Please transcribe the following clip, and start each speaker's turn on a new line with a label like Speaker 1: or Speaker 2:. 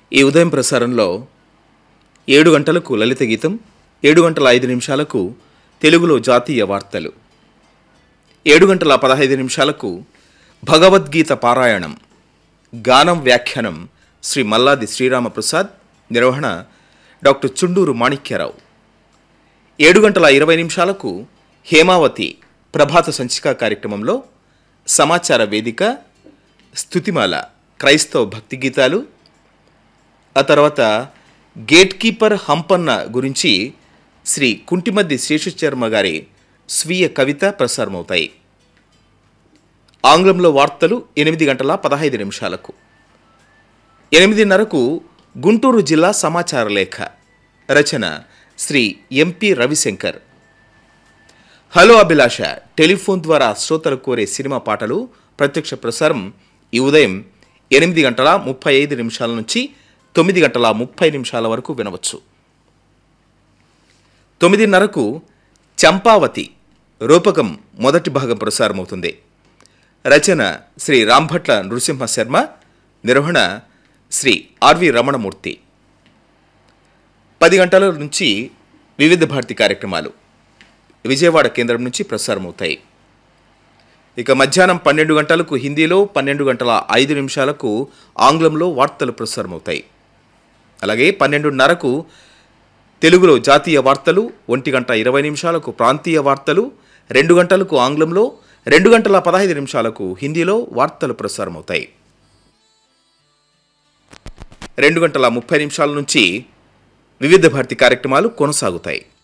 Speaker 1: ఈ ఉదయం ప్రసారంలో ఏడు గంటలకు లలిత గీతం ఏడు గంటల ఐదు నిమిషాలకు తెలుగులో జాతీయ వార్తలు ఏడు గంటల పదహైదు నిమిషాలకు భగవద్గీత పారాయణం గానం వ్యాఖ్యానం శ్రీ మల్లాది శ్రీరామప్రసాద్ నిర్వహణ డాక్టర్ చుండూరు మాణిక్యరావు ఏడు గంటల ఇరవై నిమిషాలకు హేమావతి ప్రభాత సంచిక కార్యక్రమంలో సమాచార వేదిక స్థుతిమాల క్రైస్తవ భక్తి గీతాలు ఆ తర్వాత గేట్ కీపర్ హంపన్న గురించి శ్రీ కుంటిమద్ది శేషశర్మ గారి స్వీయ కవిత ప్రసారమవుతాయి ఆంగ్లంలో వార్తలు ఎనిమిది గంటల పదహైదు నిమిషాలకు ఎనిమిదిన్నరకు గుంటూరు జిల్లా సమాచార లేఖ రచన Shri M P Ravishankar hello Abhilasha telephone ద్వారా శ్రోతలు కోరే సినిమా పాటలు ప్రత్యక్ష ప్రసారం ఈ ఉదయం ఎనిమిది గంటల ముప్పై ఐదు నిమిషాల నుంచి తొమ్మిది గంటల ముప్పై నిమిషాల వరకు వినవచ్చు తొమ్మిదిన్నరకు చంపావతి రూపకం మొదటి భాగం ప్రసారమవుతుంది రచన శ్రీ రాంభట్ల నృసింహ శర్మ నిర్వహణ శ్రీ ఆర్వి రమణమూర్తి పది గంటల నుంచి వివిధ భారతి కార్యక్రమాలు విజయవాడ కేంద్రం నుంచి ప్రసారమవుతాయి ఇక మధ్యాహ్నం పన్నెండు గంటలకు హిందీలో పన్నెండు గంటల ఐదు నిమిషాలకు ఆంగ్లంలో వార్తలు ప్రసారమవుతాయి అలాగే పన్నెండున్నరకు తెలుగులో జాతీయ వార్తలు ఒంటి గంట ఇరవై నిమిషాలకు ప్రాంతీయ వార్తలు రెండు గంటలకు ఆంగ్లంలో రెండు గంటల పదహైదు నిమిషాలకు హిందీలో వార్తలు ప్రసారమవుతాయి రెండు గంటల ముప్పై నిమిషాల నుంచి వివిధ భారతి కార్యక్రమాలు కొనసాగుతాయి